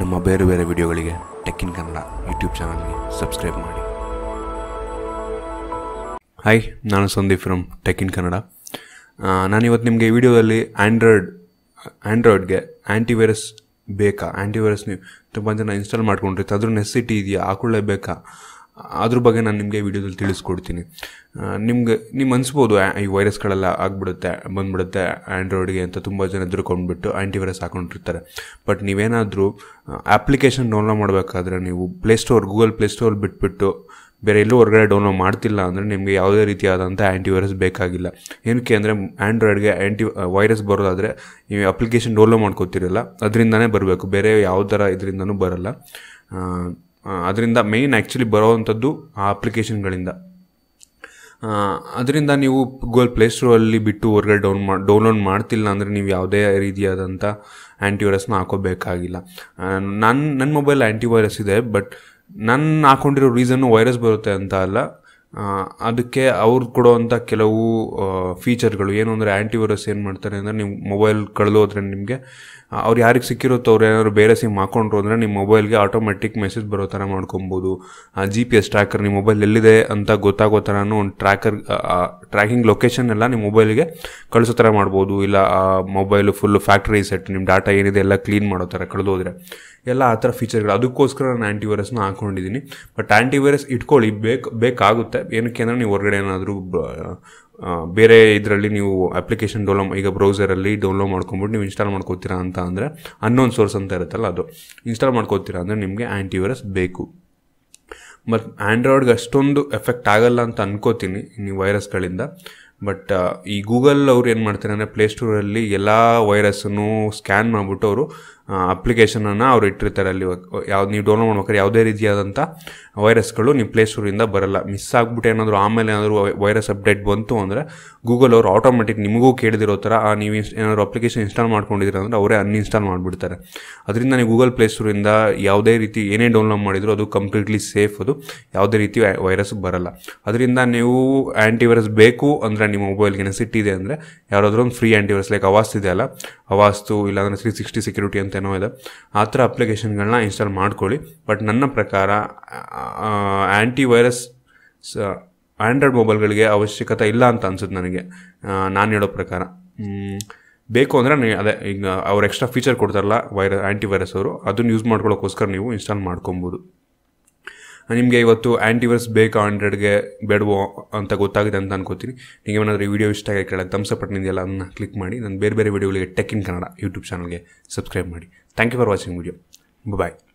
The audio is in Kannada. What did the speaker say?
ನಮ್ಮ ಬೇರೆ ಬೇರೆ ವಿಡಿಯೋಗಳಿಗೆ ಟೆಕ್ ಇನ್ ಕನ್ನಡ ಯೂಟ್ಯೂಬ್ ಚಾನಲ್ಗೆ ಸಬ್ಸ್ಕ್ರೈಬ್ ಮಾಡಿ ಹಾಯ್ ನಾನು Sandeep from tech in Kannada ನಾನಿವತ್ತು ನಿಮಗೆ ಈ ವಿಡಿಯೋದಲ್ಲಿ ಆ್ಯಂಡ್ರಾಯ್ಡ್ ಆ್ಯಂಡ್ರಾಯ್ಡ್ಗೆ ಆ್ಯಂಟಿವೈರಸ್ ಬೇಕಾ ಆ್ಯಂಟಿವೈರಸ್ ನೀವು ತುಂಬ ಜನ ಇನ್ಸ್ಟಾಲ್ ಮಾಡ್ಕೊಂಡಿರ್ತೀವಿ ಅದ್ರ ನೆಸಿಟಿ ಇದೆಯಾ ಹಾಕೊಳ್ಳೇಬೇಕಾ ಅದ್ರ ಬಗ್ಗೆ ನಾನು ನಿಮಗೆ ವಿಡಿಯೋದಲ್ಲಿ ತಿಳಿಸ್ಕೊಡ್ತೀನಿ ನಿಮ್ಗೆ ನಿಮ್ಮ ಅನಿಸ್ಬೋದು ಆ- ಈ ವೈರಸ್ಗಳೆಲ್ಲ ಆಗ್ಬಿಡುತ್ತೆ ಬಂದ್ಬಿಡುತ್ತೆ ಆ್ಯಂಡ್ರಾಯ್ಡ್ಗೆ ಅಂತ ತುಂಬ ಜನ ಎದುರ್ಕೊಂಡ್ಬಿಟ್ಟು ಆ್ಯಂಟಿವೈರಸ್ ಹಾಕೊಂಡಿರ್ತಾರೆ ಬಟ್ ನೀವೇನಾದರೂ ಆ್ಯಪ್ಲಿಕೇಶನ್ ಡೌನ್ಲೋಡ್ ಮಾಡಬೇಕಾದ್ರೆ ನೀವು ಪ್ಲೇಸ್ಟೋರ್ ಗೂಗಲ್ ಪ್ಲೇಸ್ಟೋರ್ ಬಿಟ್ಬಿಟ್ಟು ಬೇರೆ ಎಲ್ಲೂ ಹೊರಗಡೆ ಡೌನ್ಲೋಡ್ ಮಾಡ್ತಿಲ್ಲ ಅಂದರೆ ನಿಮಗೆ ಯಾವುದೇ ರೀತಿಯಾದಂಥ ಆ್ಯಂಟಿವೈರಸ್ ಬೇಕಾಗಿಲ್ಲ ಏನಕ್ಕೆ ಅಂದರೆ ಆ್ಯಂಡ್ರಾಯ್ಡ್ಗೆ ಆ್ಯಂಟಿ ವೈರಸ್ ಬರೋದಾದರೆ ನೀವು ಅಪ್ಲಿಕೇಶನ್ ಡೌನ್ಲೋಡ್ ಮಾಡ್ಕೋತಿರಲ್ಲ ಅದರಿಂದನೇ ಬರಬೇಕು ಬೇರೆ ಯಾವ ಥರ ಇದರಿಂದನೂ ಬರಲ್ಲ ಅದರಿಂದ ಮೇಯ್ನ್ ಆ್ಯಕ್ಚುಲಿ ಬರೋವಂಥದ್ದು ಆ ಅಪ್ಲಿಕೇಶನ್ಗಳಿಂದ ಅದರಿಂದ ನೀವು ಗೂಗಲ್ ಪ್ಲೇಸ್ಟೋರಲ್ಲಿ ಬಿಟ್ಟು ಹೊರಗಡೆ ಡೌನ್ ಮಾಡಿ ಡೌನ್ಲೋಡ್ ಮಾಡ್ತಿಲ್ಲ ಅಂದರೆ ನೀವು ಯಾವುದೇ ರೀತಿಯಾದಂಥ ಆ್ಯಂಟಿವೈರಸ್ನ ಹಾಕೋಬೇಕಾಗಿಲ್ಲ ನನ್ನ ನನ್ನ ಮೊಬೈಲ್ ಆ್ಯಂಟಿವೈರಸ್ ಇದೆ ಬಟ್ ನನ್ನ ಹಾಕೊಂಡಿರೋ ರೀಸನ್ನು ವೈರಸ್ ಬರುತ್ತೆ ಅಂತ ಅಲ್ಲ ಆ, ಅದಕ್ಕೆ ಅವ್ರು ಕೊಡುವಂಥ ಕೆಲವು ಫೀಚರ್ಗಳು ಏನು ಅಂದರೆ ಆ್ಯಂಟಿವೈರಸ್ ಏನು ಮಾಡ್ತಾರೆ ಅಂದರೆ ನೀವು ಮೊಬೈಲ್ ಕಳೆದೋದ್ರೆ ನಿಮಗೆ ಅವ್ರು ಯಾರಿಗೆ ಸಿಕ್ಕಿರುತ್ತೋ ಅವ್ರು ಏನಾದ್ರು ಬೇರೆ ಸಿಮ್ ಹಾಕೊಂಡ್ರು ಅಂದರೆ ನಿಮ್ಮ ಮೊಬೈಲ್ಗೆ ಆಟೋಮೆಟಿಕ್ ಮೆಸೇಜ್ ಬರೋ ಥರ ಮಾಡ್ಕೊಬೋದು ಜಿ ಪಿ ಎಸ್ ಟ್ರ್ಯಾಕರ್ ನಿಮ್ಮ ಮೊಬೈಲ್ ಎಲ್ಲಿದೆ ಅಂತ ಗೊತ್ತಾಗೋ ಥರನೂ ಒಂದು ಟ್ರ್ಯಾಕರ್ ಟ್ರ್ಯಾಕಿಂಗ್ ಲೊಕೇಶನ್ ಎಲ್ಲ ನಿಮ್ಮ ಮೊಬೈಲ್ಗೆ ಕಳಿಸೋ ಥರ ಮಾಡ್ಬೋದು ಇಲ್ಲ ಆ ಮೊಬೈಲು ಫುಲ್ಲು ಫ್ಯಾಕ್ಟ್ರಿ ಸೆಟ್ ನಿಮ್ಮ ಡಾಟಾ ಏನಿದೆ ಎಲ್ಲ ಕ್ಲೀನ್ ಮಾಡೋ ಥರ ಕಳೆದೋದ್ರೆ ಎಲ್ಲ ಆ ಥರ ಫೀಚರ್ಗಳು ಅದಕ್ಕೋಸ್ಕರ ನಾನು ಆ್ಯಂಟಿವೈರಸ್ನ ಹಾಕೊಂಡಿದ್ದೀನಿ ಬಟ್ ಆ್ಯಂಟಿವೈರಸ್ ಇಟ್ಕೊಳ್ಳಿ ಬೇಕು ಬೇಕಾಗುತ್ತೆ ಏನಕ್ಕೆ ಅಂದರೆ ನೀವು ಹೊರಗಡೆ ಏನಾದರೂ ಬೇರೆ ಇದರಲ್ಲಿ ನೀವು ಅಪ್ಲಿಕೇಶನ್ ಡೌನ್ಲೋಡ್ ಈಗ ಬ್ರೌಸರಲ್ಲಿ ಡೌನ್ಲೋಡ್ ಮಾಡ್ಕೊಂಬಿಟ್ಟು ನೀವು ಇನ್ಸ್ಟಾಲ್ ಮಾಡ್ಕೋತೀರಾ ಅಂತ ಅಂದರೆ ಅನ್ನೋನ್ ಸೋರ್ಸ್ ಅಂತ ಇರುತ್ತಲ್ಲ ಅದು ಇನ್ಸ್ಟಾಲ್ ಮಾಡ್ಕೋತೀರಾ ಅಂದರೆ ನಿಮಗೆ ಆ್ಯಂಟಿವೈರಸ್ ಬೇಕು ಮತ್ತು ಆ್ಯಂಡ್ರಾಯ್ಡ್ಗೆ ಅಷ್ಟೊಂದು ಎಫೆಕ್ಟ್ ಆಗಲ್ಲ ಅಂತ ಅನ್ಕೋತೀನಿ ನೀವು ವೈರಸ್ಗಳಿಂದ ಬಟ್ ಈ ಗೂಗಲ್ ಅವ್ರು ಏನು ಮಾಡ್ತಾರೆ ಅಂದರೆ ಪ್ಲೇಸ್ಟೋರಲ್ಲಿ ಎಲ್ಲ ವೈರಸ್ಸನ್ನು ಸ್ಕ್ಯಾನ್ ಮಾಡಿಬಿಟ್ಟು ಅವರು ಅಪ್ಲಿಕೇಶನನ್ನು ಅವ್ರು ಇಟ್ಟಿರ್ತಾರೆ ಅಲ್ಲಿ ಯಾವ್ದು ನೀವು ಡೌನ್ಲೋಡ್ ಮಾಡ್ಬೇಕಾದ್ರೆ ಯಾವುದೇ ರೀತಿಯಾದಂಥ ವೈರಸ್ಗಳು ನಿಮ್ಮ ಪ್ಲೇಸ್ಟೋರಿಂದ ಬರಲ್ಲ ಮಿಸ್ ಆಗ್ಬಿಟ್ಟು ಏನಾದರೂ ಆಮೇಲೆ ಏನಾದರೂ ವೈರಸ್ ಅಪ್ಡೇಟ್ ಬಂತು ಅಂದರೆ ಗೂಗಲ್ ಅವರು ಆಟೋಮೆಟಿಕ್ ನಿಮಗೂ ಕೇಳಿದಿರೋ ಥರ ಆ ನೀವು ಇನ್ಸ್- ಏನಾದರೂ ಅಪ್ಲಿಕೇಶನ್ ಇನ್ಸ್ಟಾಲ್ ಮಾಡ್ಕೊಂಡಿದ್ದೀರ ಅಂದರೆ ಅವರೇ ಅನ್ಇನ್ಸ್ಟಾಲ್ ಮಾಡಿಬಿಡ್ತಾರೆ ಅದರಿಂದ ನೀವು ಗೂಗಲ್ ಪ್ಲೇಸ್ಟೋರಿಂದ ಯಾವುದೇ ರೀತಿ ಏನೇ ಡೌನ್ಲೋಡ್ ಮಾಡಿದ್ರು ಅದು ಕಂಪ್ಲೀಟ್ಲಿ ಸೇಫ್ ಅದು ಯಾವುದೇ ರೀತಿ ವೈರಸ್ ಬರಲ್ಲ ಅದರಿಂದ ನೀವು ಆ್ಯಂಟಿವೈರಸ್ ಬೇಕು ಅಂದರೆ ನಿಮ್ಮ ಮೊಬೈಲ್ಗೆ ನೆಸಿಟ್ ಇದೆ ಅಂದರೆ ಯಾರಾದರೂ ಒಂದು ಫ್ರೀ ಆ್ಯಂಟಿವೈರಸ್ ಲೈಕ್ ಅವಾಸ್ತ್ ಇದೆ ಅಲ್ಲ ಅವಾಸ್ತು ಇಲ್ಲಾಂದರೆ ತ್ರೀ ಸಿಕ್ಸ್ಟಿ ಸೆಕ್ಯೂರಿಟಿ ಅಂತ ಏನೋ ಇದೆ ಆ ಥರ ಅಪ್ಲಿಕೇಶನ್ಗಳನ್ನ ಇನ್ಸ್ಟಾಲ್ ಮಾಡ್ಕೊಳ್ಳಿ ಬಟ್ ನನ್ನ ಪ್ರಕಾರ ಆ್ಯಂಟಿವೈರಸ್ ಸ ಆ್ಯಂಡ್ರಾಯ್ಡ್ ಮೊಬೈಲ್ಗಳಿಗೆ ಅವಶ್ಯಕತೆ ಇಲ್ಲ ಅಂತ ಅನ್ಸುತ್ತೆ ನನಗೆ ನಾನು ಹೇಳೋ ಪ್ರಕಾರ ಮ್, ಬೇಕು ಅಂದರೆ ನೀವು ಅದೇ ಈಗ ಅವ್ರು ಎಕ್ಸ್ಟ್ರಾ ಫೀಚರ್ ಕೊಡ್ತಾರಲ್ಲ ವೈರ ಆ್ಯಂಟಿವೈರಸ್ ಅವರು ಅದನ್ನು ಯೂಸ್ ಮಾಡ್ಕೊಳ್ಳೋಕ್ಕೋಸ್ಕರ ನೀವು ಇನ್ಸ್ಟಾಲ್ ಮಾಡ್ಕೊಬೋದು ನಿಮಗೆ ಇವತ್ತು ಆ್ಯಂಟಿವೈರಸ್ ಬೇಕಾ ಆಂಡ್ರಾಯ್ಡ್ಗೆ ಬೇಡವೋ ಅಂತ ಗೊತ್ತಾಗಿದೆ ಅಂತ ಅನ್ಕೋತೀನಿ ನಿಮಗೆ ಏನಾದರೂ ಈ ವಿಡಿಯೋ ಇಷ್ಟ ಆಗಿ ಕೆಳಗೆ ತಮ್ಸ್ ಅಪ್ ಇದೆಯಲ್ಲ ಅದನ್ನ ಕ್ಲಿಕ್ ಮಾಡಿ ನಾನು ಬೇರೆ ಬೇರೆ ವಿಡಿಯೋಗಳಿಗೆ ಟೆಕ್ ಇನ್ ಕನ್ನಡ ಯೂಟ್ಯೂಬ್ ಚಾನಲ್ಗೆ ಸಬ್ಸ್ಕ್ರೈಬ್ ಮಾಡಿ thank you for watching video bye